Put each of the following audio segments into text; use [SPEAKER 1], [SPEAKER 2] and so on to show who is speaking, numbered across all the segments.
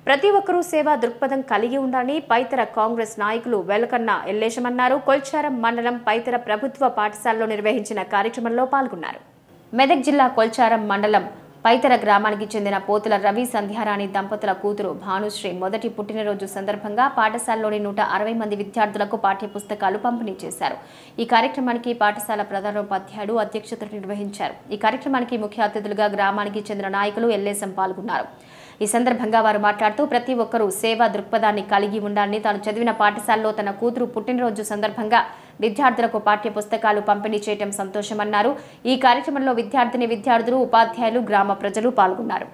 [SPEAKER 1] ప్రతి ఒక్కరూ సేవా దృక్పథం కలిగి ఉండాలని పైతర కాంగ్రెస్ నాయకులు వెలకన్న ఎల్లేశమన్నారు కొల్చారం మండలం పైతర ప్రభుత్వ పాఠశాలలో నిర్వహించిన కార్యక్రమంలో పాల్గొన్నారు మెదక్ జిల్లా కొల్చారం మండలం పైతర గ్రామానికి చెందిన పోతుల రవి సంధ్యారాణి దంపతుల కూతురు భానుశ్రీ మొదటి పుట్టినరోజు సందర్భంగా పాఠశాలలోని నూట అరవై మంది విద్యార్థులకు పాఠ్య పుస్తకాలు పంపిణీ చేశారు ఈ కార్యక్రమానికి పాఠశాల ప్రధానోపాధ్యాయుడు అధ్యక్షత నిర్వహించారు ఈ కార్యక్రమానికి ముఖ్య అతిథులుగా గ్రామానికి చెందిన నాయకులు ఎల్లేసం పాల్గొన్నారు ఈ సందర్భంగా వారు మాట్లాడుతూ ప్రతి ఒక్కరూ సేవా దృక్పథాన్ని కలిగి ఉండాలని తాను చదివిన పాఠశాలలో తన కూతురు పుట్టినరోజు సందర్భంగా విద్యార్థులకు పాఠ్య పుస్తకాలు పంపిణీ చేయడం సంతోషమన్నారు ఈ కార్యక్రమంలో విద్యార్థిని విద్యార్థులు ఉపాధ్యాయులు గ్రామ ప్రజలు పాల్గొన్నారు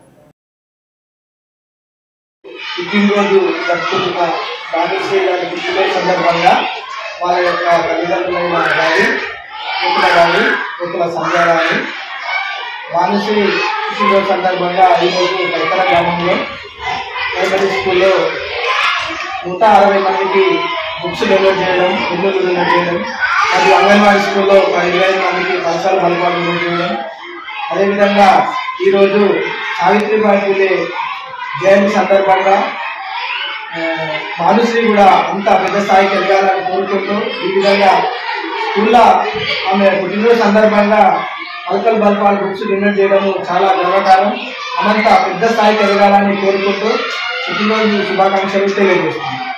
[SPEAKER 2] పుట్టినరోజు జరుపుకుంటున్న భానుశ్రీ గారి పుట్టినరోజు సందర్భంగా వాళ్ళ యొక్క తల్లిదండ్రులైన గారి కూతుల గారి కూతుల సంధ్యారాణి భానుశ్రీ పుట్టినరోజు సందర్భంగా ఈరోజు కైతల గ్రామంలో ప్రైమరీ స్కూల్లో నూట అరవై మందికి బుక్స్ డెలివర్ చేయడం ఇల్లు డెలివర్ చేయడం మరియు అంగన్వాడీ స్కూల్లో ఒక ఇరవై ఐదు మందికి ఫలితాలు బలపాలు చేయడం అదేవిధంగా ఈరోజు సావిత్రిబాయి పూలే జయంతి సందర్భంగా ఆ, భానుశ్రీ కూడా అంత పెద్ద స్థాయికి ఎదగాలని కోరుకుంటూ ఈ విధంగా స్కూల్లో ఆమె పుట్టినరోజు సందర్భంగా పలకలు బల్పాలు బుక్స్ డొనేట్ చేయడం చాలా గర్వకారం ఆమంత పెద్ద స్థాయికి ఎదగాలని కోరుకుంటూ పుట్టినరోజు శుభాకాంక్షలు తెలియజేస్తున్నాను